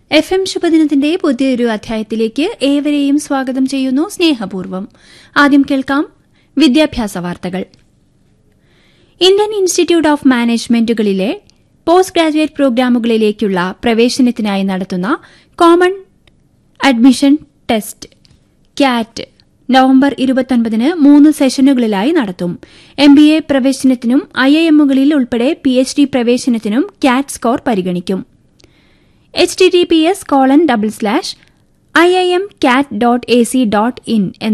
F M ശുഭദിനത്തിന്റെ പുതിയൊരു അധ്യായത്തിലേക്ക് ഏവരെയും സ്വാഗതം ചെയ്യുന്നു സ്നേഹപൂർവ്വം ആദ്യം കേൾക്കാം വിദ്യാഭ്യാസ വാർത്തകൾ ഇന്ത്യൻ ഇൻസ്റ്റിറ്റ്യൂട്ട് ഓഫ് മാനേജ്മെന്റുകളിലെ പോസ്റ്റ് ഗ്രാജുവേറ്റ് പ്രോഗ്രാമുകളിലേക്കുള്ള പ്രവേശനത്തിനായി നടത്തുന്ന common admission test CAT November ഇരുപത്തൊൻപതിന് മൂന്ന് സെഷനുകളിലായി നടത്തും എം ബി എ പ്രവേശനത്തിനും ഐ ഐ എമ്മുകളിൽ ഉൾപ്പെടെ പി എച്ച് ഡി പ്രവേശനത്തിനും ക്യാറ്റ് സ്കോർ പരിഗണിക്കും H T T P S colon double slash I I M cat dot A C dot in